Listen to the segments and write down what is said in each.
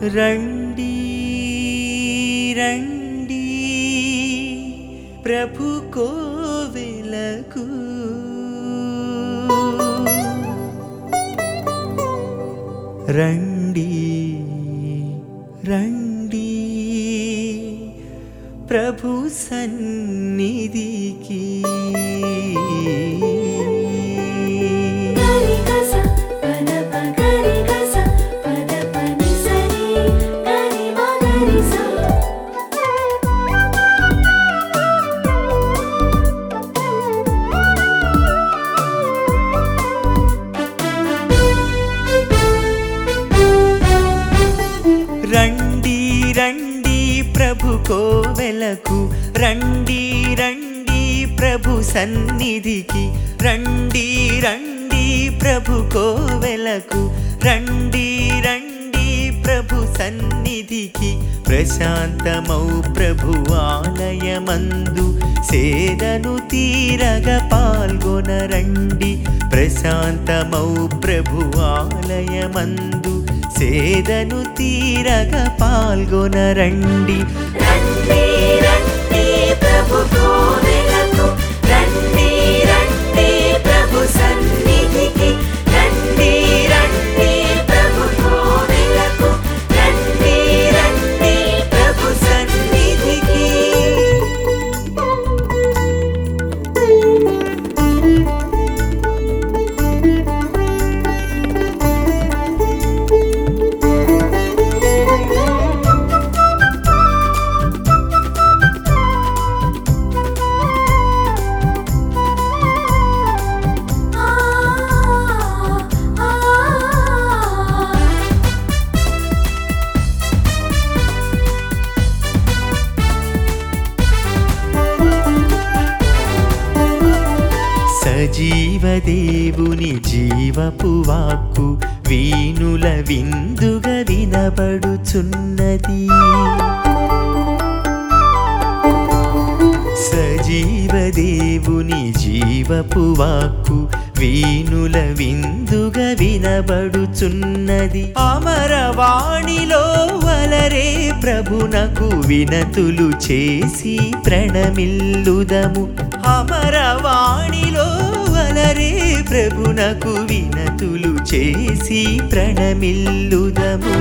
రండి రండి ప్రభు కోవెలకు రండి రండి ప్రభు సన్నిధికి గరి గస పద పగరి గస పద పని సరి గరి మగరి సా రండి రండి ప్రభు కోవెలకు రండి రండి ప్రభు సన్నిధికి రండి రండి ప్రభు కోవెలకు రండి రండి ప్రభు సన్నిధికి ప్రశాంతమౌ ప్రభు ఆలయమందు సేదను తీరగ పాల్గొనరండి ప్రశాంతమౌ ప్రభు ఆలయమందు సేదను తీరగ పాల్గొనరండి రండి రండి ప్రభు కోవెలకు రండి రండి ప్రభు సన్నిధికి రండి రండి ప్రభు కోవెలకు రండి రండి ప్రభు సన్నిధికి ఆ ఆ సజీవదేవుని జీవపు వాక్కు వీణుల విందుగా వినబడుచున్నది సజీవదేవుని జీవపు వాక్కు వీణుల విందుగా వినబడుచున్నది అమరవాణిలో వలరే ప్రభునకు వినతులు చేసి ప్రణమిల్లుదము అమరవాణిలో వలరే ప్రభునకు వినతులు చేసి ప్రణమిల్లుదము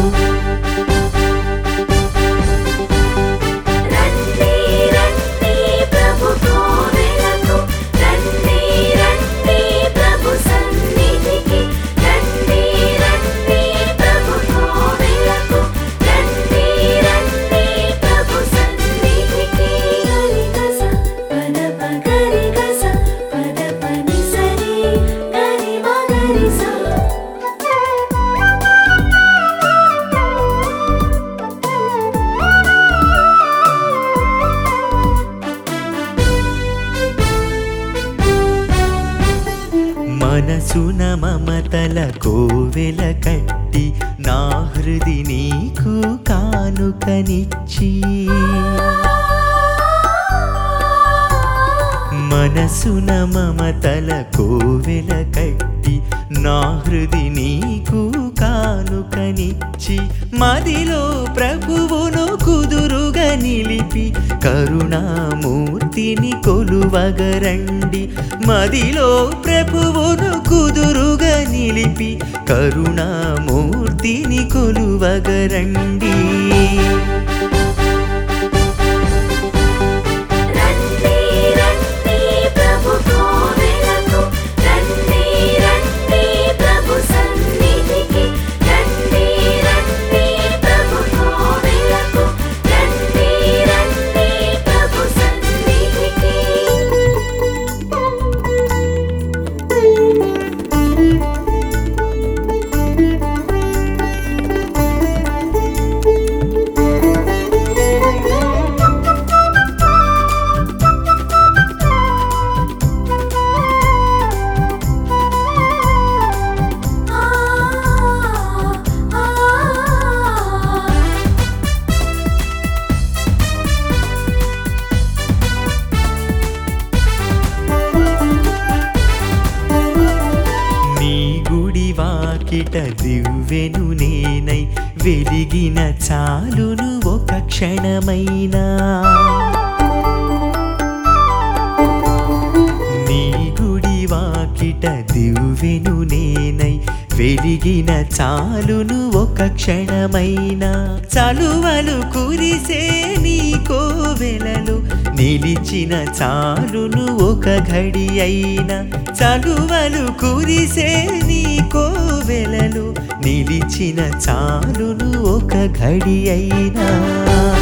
రండి రండి ప్రభు కోవెలకు రండి రండి ప్రభు సన్నిధికి రండి రండి ప్రభు కోవెలకు రండి రండి ప్రభు సన్నిధికి గరి గస పద పగరి గస పద పని సరి గరి మగరి సా మనసున మమతల కోవెల కట్టి నా హృది నీకు కానుకనిచ్చి మనసున మమతల కోవెల కట్టి నా హృది నీకు కానుకనిచ్చి మదిలో ప్రభువును కుదురుగా నిలిపి కరుణామూర్తిని కొలువగరండి మదిలో ప్రభువును కుదురుగా నిలిపి కరుణామూర్తిని కొలువగరండి రండి రండి ప్రభు కోవెలకు రండి రండి ప్రభు సన్నిధికి రండి రండి ప్రభు కోవెలకు రండి రండి ప్రభు సన్నిధికి ఆ ఆ నీ గుడి వాకిట దివ్వెను నేనై వెలిగిన చాలును ఒక క్షణమైనా నీ గుడి వాకిట దివ్వెను నేనై వెలిగిన చాలును ఒక క్షణమైనా చలువలు కురిసే నీ కోవెలలో నిలిచిన చాలును ఒక ఘడి అయినా చలువలు కురిసే నీ కోవెలలో నిలిచిన చాలును ఒక ఘడి అయినా